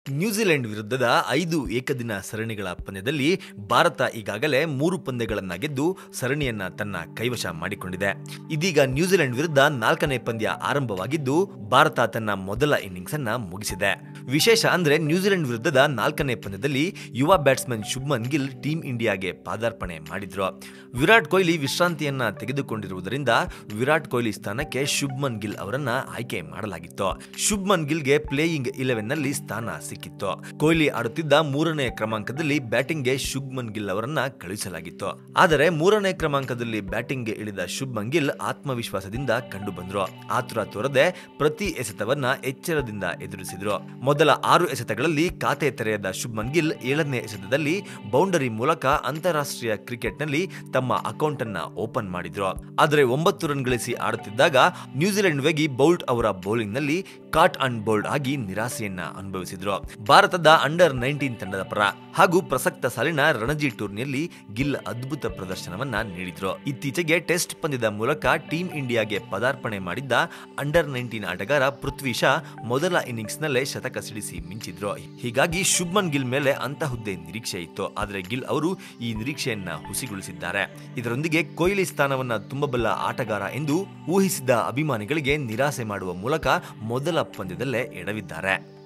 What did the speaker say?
New Zealand ವಿರುದ್ಧದ ಐದು ಏಕದಿನ ಸರಣಿಗಳ ಪಂದ್ಯದಲ್ಲಿ ಭಾರತ ಈಗಾಗಲೇ ಮೂರು ಪಂದ್ಯಗಳನ್ನ ಗೆದ್ದು ಸರಣಿಯನ್ನ ತನ್ನ ಕೈವಶ ಮಾಡಿಕೊಂಡಿದೆ ಇದೀಗ ನ್ಯೂಜಿಲೆಂಡ್ ವಿರುದ್ಧ ನಾಲ್ಕನೇ ಪಂದ್ಯ ಆರಂಭವಾಗಿದ್ದು ಭಾರತ ತನ್ನ ಮೊದಲ ಇನ್ನಿಂಗ್ಸ್ ಅನ್ನ ಮುಗಿಸಿದೆ ವಿಶೇಷ ಅಂದ್ರೆ ನ್ಯೂಜಿಲೆಂಡ್ ವಿರುದ್ಧದ ನಾಲ್ಕನೇ ಪಂದ್ಯದಲ್ಲಿ ಯುವ ಬ್ಯಾಟ್ಸ್ಮನ್ ಶುಭ್ಮನ್ ಗಿಲ್ ಟೀಂ ಇಂಡಿಯಾಗೆ ಪಾದಾರ್ಪಣೆ ಮಾಡಿದ್ರು ವಿರಾಟ್ ಕೊಹ್ಲಿ ವಿಶ್ರಾಂತಿಯನ್ನ ತೆಗೆದುಕೊಂಡಿರುವುದರಿಂದ ವಿರಾಟ್ ಕೊಹ್ಲಿ ಸ್ಥಾನಕ್ಕೆ ಶುಭ್ಮನ್ ಗಿಲ್ ಅವರನ್ನ ಆಯ್ಕೆ ಮಾಡಲಾಗಿತ್ತು ಶುಭ್ಮನ್ ಗಿಲ್ಗೆ ಪ್ಲೇಯಿಂಗ್ ಇಲೆವೆನ್ ನಲ್ಲಿ ಸ್ಥಾನ ಸಿಕ್ಕಿತ್ತು ಕೊಹ್ಲಿ ಆಡುತ್ತಿದ್ದ ಮೂರನೇ ಕ್ರಮಾಂಕದಲ್ಲಿ ಬ್ಯಾಟಿಂಗ್ಗೆ ಶುಭ್ಮನ್ ಗಿಲ್ ಅವರನ್ನ ಕಳುಹಿಸಲಾಗಿತ್ತು ಆದರೆ ಮೂರನೇ ಕ್ರಮಾಂಕದಲ್ಲಿ ಬ್ಯಾಟಿಂಗ್ಗೆ ಇಳಿದ ಶುಭ್ಮನ್ ಗಿಲ್ ಆತ್ಮವಿಶ್ವಾಸದಿಂದ ಕಂಡು ಬಂದ್ರು ಆತುರ ತೋರದೆ ಪ್ರತಿ ಎಸೆತವನ್ನ ಎಚ್ಚರದಿಂದ ಎದುರಿಸಿದ್ರು ಮೊದಲ ಆರು ಎಸೆತಗಳಲ್ಲಿ ಖಾತೆ ತೆರೆಯದ ಶುಭ್ಮನ್ ಗಿಲ್ ಏಳನೇ ಎಸೆತದಲ್ಲಿ ಬೌಂಡರಿ ಮೂಲಕ ಅಂತಾರಾಷ್ಟ್ರೀಯ ಕ್ರಿಕೆಟ್ನಲ್ಲಿ ತಮ್ಮ ಅಕೌಂಟ್ ಅನ್ನ ಓಪನ್ ಮಾಡಿದ್ರು ಆದರೆ ಒಂಬತ್ತು ರನ್ ಗಳಿಸಿ ಆಡುತ್ತಿದ್ದಾಗ ನ್ಯೂಜಿಲೆಂಡ್ ವೇಗಿ ಬೌಲ್ಟ್ ಅವರ ಬೌಲಿಂಗ್ ನಲ್ಲಿ ಕಾಟ್ ಅಂಡ್ ಬೋಲ್ಡ್ ಆಗಿ ನಿರಾಸೆಯನ್ನ ಅನುಭವಿಸಿದ್ರು ಭಾರತದ ಅಂಡರ್ ನೈನ್ಟೀನ್ ತಂಡದ ಪರ ಹಾಗೂ ಪ್ರಸಕ್ತ ಸಾಲಿನ ರಣಜಿ ಟೂರ್ನಿಯಲ್ಲಿ ಗಿಲ್ ಅದ್ಭುತ ಪ್ರದರ್ಶನವನ್ನ ನೀಡಿದ್ರು ಇತ್ತೀಚೆಗೆ ಟೆಸ್ಟ್ ಪಂದ್ಯದ ಮೂಲಕ ಟೀಂ ಇಂಡಿಯಾಗೆ ಪದಾರ್ಪಣೆ ಮಾಡಿದ್ದ ಅಂಡರ್ ನೈನ್ಟೀನ್ ಆಟಗಾರ ಪೃಥ್ವಿ ಶಾ ಮೊದಲ ಇನ್ನಿಂಗ್ಸ್ ನಲ್ಲೇ ಶತಕ ಸಿಡಿಸಿ ಮಿಂಚಿದ್ರು ಹೀಗಾಗಿ ಶುಭ್ಮನ್ ಗಿಲ್ ಮೇಲೆ ಅಂತಹುದ್ದೇ ನಿರೀಕ್ಷೆ ಇತ್ತು ಆದರೆ ಗಿಲ್ ಅವರು ಈ ನಿರೀಕ್ಷೆಯನ್ನ ಹುಸಿಗೊಳಿಸಿದ್ದಾರೆ ಇದರೊಂದಿಗೆ ಕೊಹ್ಲಿ ಸ್ಥಾನವನ್ನ ತುಂಬಬಲ್ಲ ಆಟಗಾರ ಎಂದು ಊಹಿಸಿದ್ದ ಅಭಿಮಾನಿಗಳಿಗೆ ನಿರಾಸೆ ಮಾಡುವ ಮೂಲಕ ಮೊದಲ ಪಂದ್ಯದಲ್ಲೇ ಎಡವಿದ್ದಾರೆ